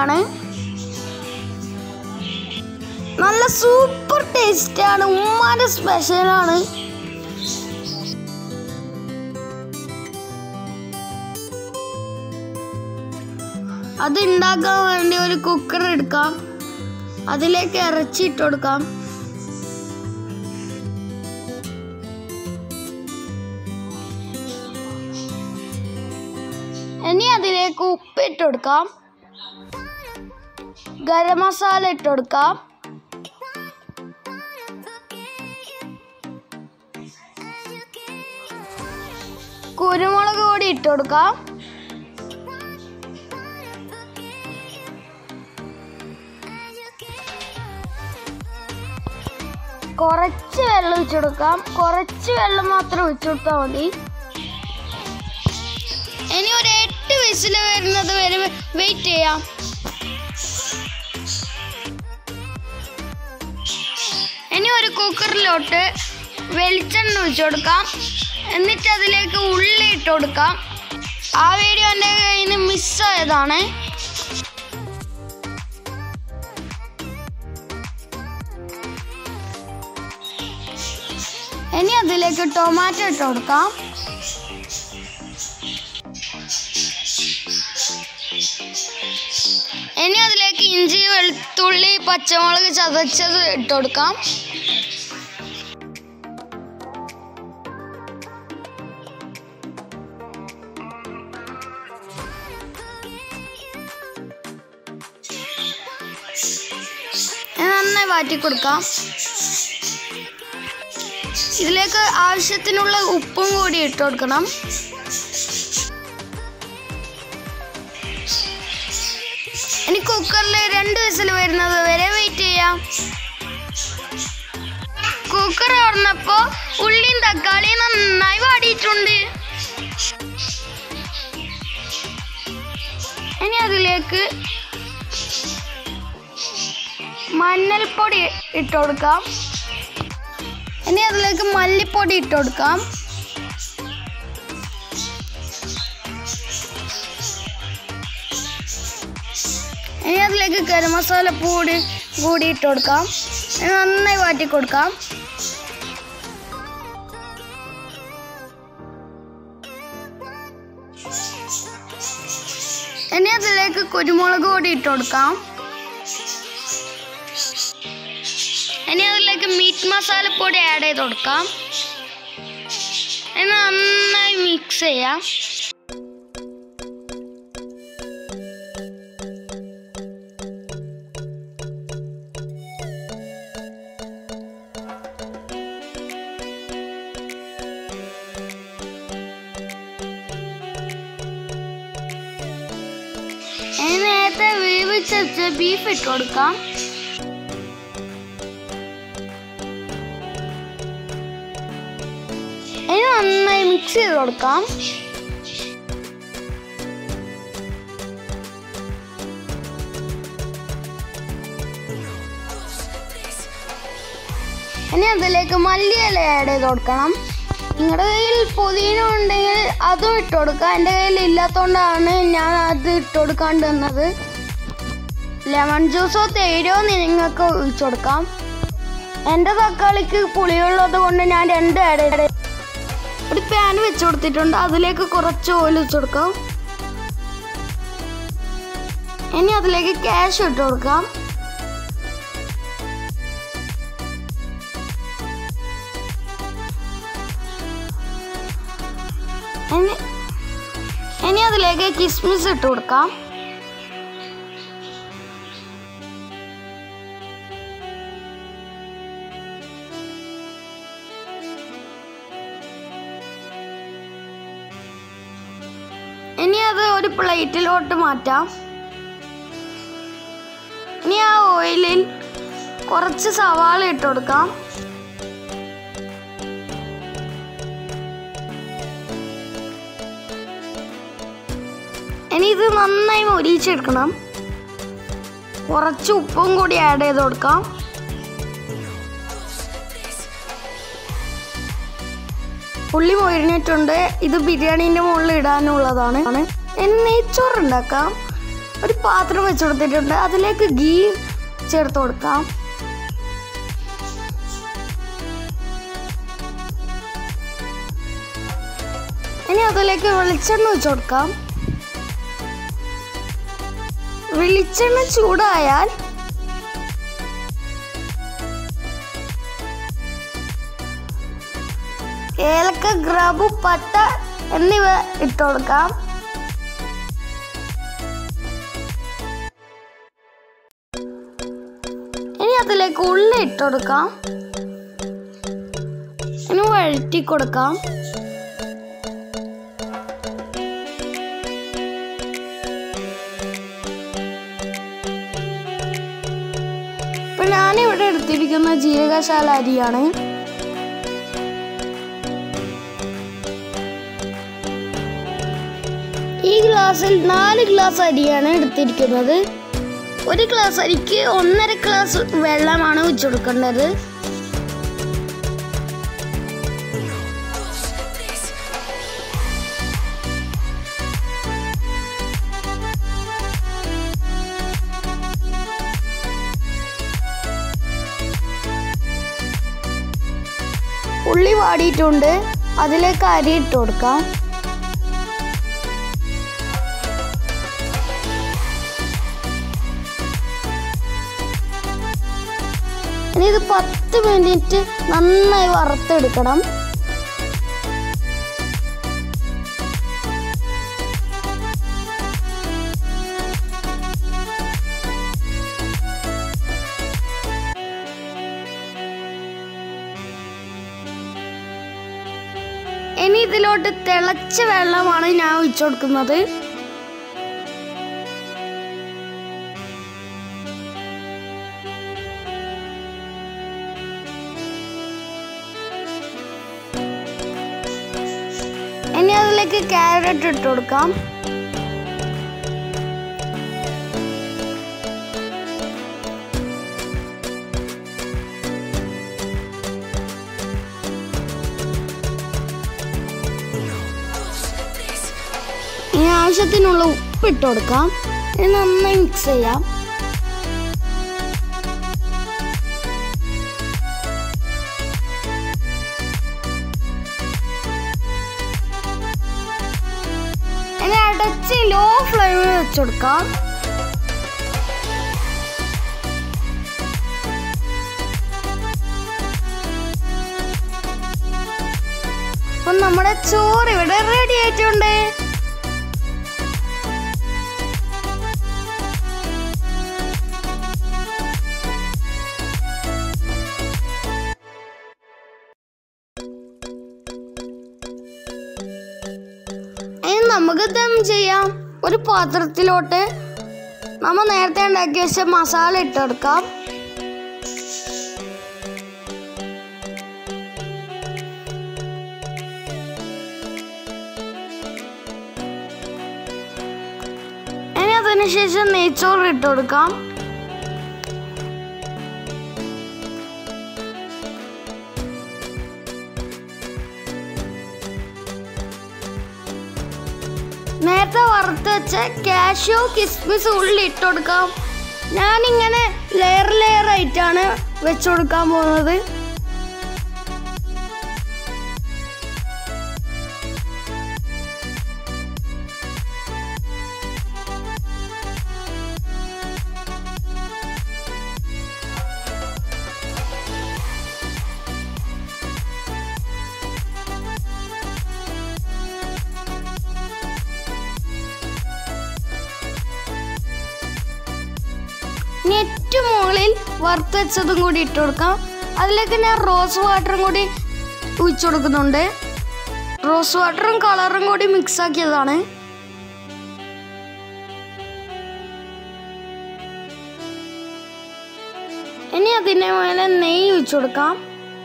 ആണ് നല്ല super taste ആണ് ഉമ്മാന്റെ സ്പെഷ്യലാണ് അത് ഉണ്ടാക്കാൻ വേണ്ടി ഒരു കുക്കർ എടുക്കാം അതിലേക്ക് ഇറച്ചി ഇട്ട് കൊടുക്കാം ഇനി അതിലേക്ക് ഉപ്പ് ഇട്ട് കൊടുക്കാം ഗരം മസാല ഇട്ട് കൊടുക്കാം കുരുമുളക് പൊടി ഇട്ട് കൊടുക്കാം കുറച്ച് വെള്ളം ഒഴിച്ചു കൊടുക്കാം കുറച്ച് വെള്ളം മാത്രം ഒഴിച്ചു കൊടുത്താൽ മതി ഇനി ഒരു എട്ട് വിസിൽ വരുന്നത് വരെ വെയിറ്റ് ചെയ്യാം ഇനി ഒരു കുക്കറിലോട്ട് വെളിച്ചെണ്ണ ഒഴിച്ചു കൊടുക്കാം എന്നിട്ട് അതിലേക്ക് ഉള്ളി ഇട്ട് കൊടുക്കാം ആ വീഡിയോ എൻ്റെ കയ്യിൽ നിന്ന് മിസ്സായതാണ് ഇനി അതിലേക്ക് ടൊമാറ്റോ ഇട്ട് കൊടുക്കാം ഇനി അതിലേക്ക് ഇഞ്ചി വെളുത്തുള്ളി പച്ചമുളക് ചതച്ചത് ഇട്ട് കൊടുക്കാം ഇനി നന്നായി വാറ്റി കൊടുക്കാം ഇതിലേക്ക് ആവശ്യത്തിനുള്ള ഉപ്പും കൂടി ഇട്ട് കൊടുക്കണം ഇനി കുക്കറിൽ രണ്ട് വിസിൽ വരുന്നത് വരെ വെയിറ്റ് ചെയ്യാം കുക്കർ തുറന്നപ്പോ ഉള്ളിയും തക്കാളിയും നന്നായി വാടിയിട്ടുണ്ട് ഇനി അതിലേക്ക് മഞ്ഞൾപ്പൊടി ഇട്ട് കൊടുക്കാം ഇനി അതിലേക്ക് മല്ലിപ്പൊടി ഇട്ട് കൊടുക്കാം ഇനി അതിലേക്ക് ഗരം മസാല പൊടി കൂടി ഇട്ട് കൊടുക്കാം ഇനി നന്നായി വാട്ടി കൊടുക്കാം ഇനി അതിലേക്ക് കുരുമുളക് പൊടി ഇട്ട് കൊടുക്കാം ഇനി അതിലേക്ക് മീറ്റ് മസാല പൊടി ആഡ് ചെയ്ത് കൊടുക്കാം ഇനി നന്നായി മിക്സ് ചെയ്യാം ഇനി നേരത്തെ വേവിച്ച് വെച്ച ബീഫ് ഇട്ട് കൊടുക്കാം ഇനി നന്നായി മിക്സ് ചെയ്ത് കൊടുക്കാം ഇനി അതിലേക്ക് മല്ലിയില ആഡ് ചെയ്ത് കൊടുക്കണം നിങ്ങളുടെ കയ്യിൽ പുതിന ഉണ്ടെങ്കിൽ അതും ഇട്ട് കൊടുക്കുക എൻ്റെ കയ്യിൽ ഇല്ലാത്തതുകൊണ്ടാണ് ഞാൻ അത് ഇട്ട് കൊടുക്കാണ്ട് വന്നത് ലെമൺ ജ്യൂസോ തേയിലോ നിങ്ങൾക്ക് ഒഴിച്ചു കൊടുക്കാം എൻ്റെ തക്കാളിക്ക് പുളിയുള്ളത് കൊണ്ട് ഞാൻ രണ്ട് ആഡ് ചെയ്ത് ഒരു പാൻ വെച്ച് കൊടുത്തിട്ടുണ്ട് അതിലേക്ക് കുറച്ച് ഓയിൽ വെച്ച് കൊടുക്കാം ഇനി അതിലേക്ക് ക്യാഷ് ഇട്ട് കൊടുക്കാം ഇനി ഇനി അതിലേക്ക് കിസ്മിസ് ഇട്ട് കൊടുക്കാം ഇനി അത് ഒരു പ്ലേറ്റിലോട്ട് മാറ്റാം ഇനി ആ ഓയിലിൽ കുറച്ച് സവാള ഇട്ട് കൊടുക്കാം ഇനി ഇത് നന്നായി മൊരിച്ചെടുക്കണം കുറച്ച് ഉപ്പും കൂടി ആഡ് ചെയ്ത് കൊടുക്കാം ഉള്ളി മൊരിഞ്ഞിട്ടുണ്ട് ഇത് ബിരിയാണീൻ്റെ മുകളിൽ ഇടാനുള്ളതാണ് ഇനി നെയ്ച്ചോറ് ഉണ്ടാക്കാം ഒരു പാത്രം വെച്ച് കൊടുത്തിട്ടുണ്ട് അതിലേക്ക് ഗീ ചേർത്ത് കൊടുക്കാം ഇനി അതിലേക്ക് വെളിച്ചെണ്ണ വെച്ച് കൊടുക്കാം വെളിച്ചെണ്ണ ചൂടായാൽ ഏലക്ക ഗ്രാമ്പു പട്ട എന്നിവ ഇട്ട് കൊടുക്കാം ഇനി അതിലേക്ക് ഉള്ളി ഇട്ട് കൊടുക്കാം ഇനി വഴറ്റി കൊടുക്കാം ഇപ്പൊ ഞാനിവിടെ എടുത്തിരിക്കുന്ന ജീരകശാല അരിയാണ് ഈ ഗ്ലാസ്സിൽ നാല് ഗ്ലാസ് അരിയാണ് എടുത്തിരിക്കുന്നത് ഒരു ഗ്ലാസ് അരിക്ക് ഒന്നര ഗ്ലാസ് വെള്ളമാണ് വെച്ച് കൊടുക്കേണ്ടത് ഉള്ളി വാടിയിട്ടുണ്ട് അതിലേക്ക് അരി ഇട്ട് കൊടുക്കാം ഇനി ഇത് പത്ത് മിനിറ്റ് നന്നായി വറുത്തെടുക്കണം ഇനി ഇതിലോട്ട് തിളച്ച വെള്ളമാണ് ഞാൻ ഒഴിച്ചു കൊടുക്കുന്നത് ഇനി അതിലേക്ക് ക്യാരറ്റ് ഇട്ട് കൊടുക്കാം ഇനി ആവശ്യത്തിനുള്ള ഉപ്പ് ഇട്ട് കൊടുക്കാം ഇനി നന്നായി മിക്സ് ചെയ്യാം ഇനി അടച്ച് ലോ ഫ്ലെയിമിൽ വെച്ച് കൊടുക്കാം അപ്പൊ നമ്മുടെ ചോറ് ഇവിടെ റെഡി ആയിട്ടുണ്ട് ഇനി നമുക്ക് ദം ചെയ്യാം ഒരു പാത്രത്തിലോട്ട് നമ്മൾ നേരത്തെ ഉണ്ടാക്കി വെച്ച മസാല ഇട്ടെടുക്കാം ഇനി അതിനുശേഷം നെയ്ച്ചോറ് ഇട്ട് കൊടുക്കാം നേരത്തെ വറുത്ത് വെച്ച കാഷ്യൂ കിസ്മിസ് ഉള്ളി ഇട്ട് കൊടുക്കാം ഞാനിങ്ങനെ ലെയർ ലെയർ ആയിട്ടാണ് വെച്ചു കൊടുക്കാൻ പോകുന്നത് ഇനി ഏറ്റവും മുകളിൽ വറുത്ത് വെച്ചതും കൂടി ഇട്ട് കൊടുക്കാം അതിലേക്ക് ഞാൻ റോസ് വാട്ടറും കൂടി ഒഴിച്ചു കൊടുക്കുന്നുണ്ട് റോസ് വാട്ടറും കളറും കൂടി മിക്സ് ആക്കിയതാണ് ഇനി അതിൻ്റെ മേലെ നെയ്യ് ഒഴിച്ചു കൊടുക്കാം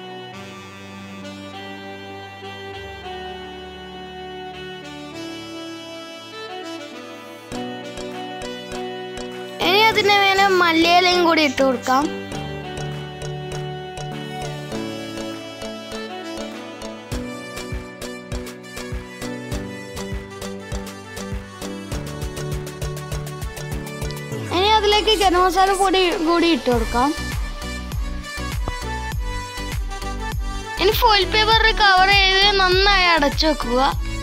ഇനി അതിൻ്റെ മേലെ മല്ലിയിലയും കൂടി ഇട്ട് കൊടുക്കാം ഗരം മസാല പൊടി കൂടി ഇട്ട് കൊടുക്കാം ഇനി ഫോയിൽ പേപ്പറിൽ കവർ ചെയ്ത് നന്നായി അടച്ചു വെക്കുക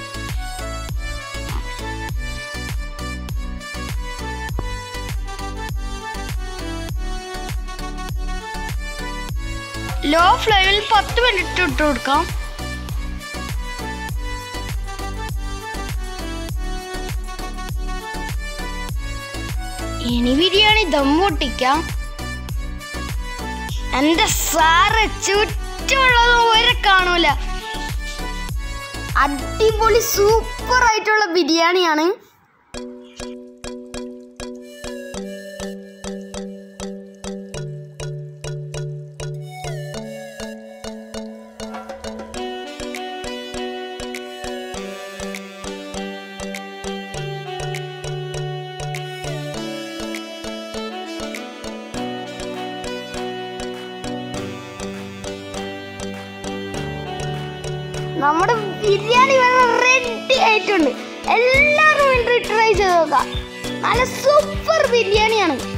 ലോ ഫ്ലെയിമിൽ പത്ത് മിനിറ്റ് ഇട്ട് കൊടുക്കാം ഇനി ബിരിയാണി ദം പൊട്ടിക്കാം എന്റെ സാറ് ചുറ്റുമുള്ളത് ഒരു കാണൂല അടിപൊളി സൂപ്പർ ആയിട്ടുള്ള ബിരിയാണിയാണ് നമ്മുടെ ബിരിയാണി റെഡി ആയിട്ടുണ്ട് എല്ലാവരും വേണ്ടി ട്രൈ ചെയ്ത് നോക്കാം നല്ല സൂപ്പർ ബിരിയാണിയാണ്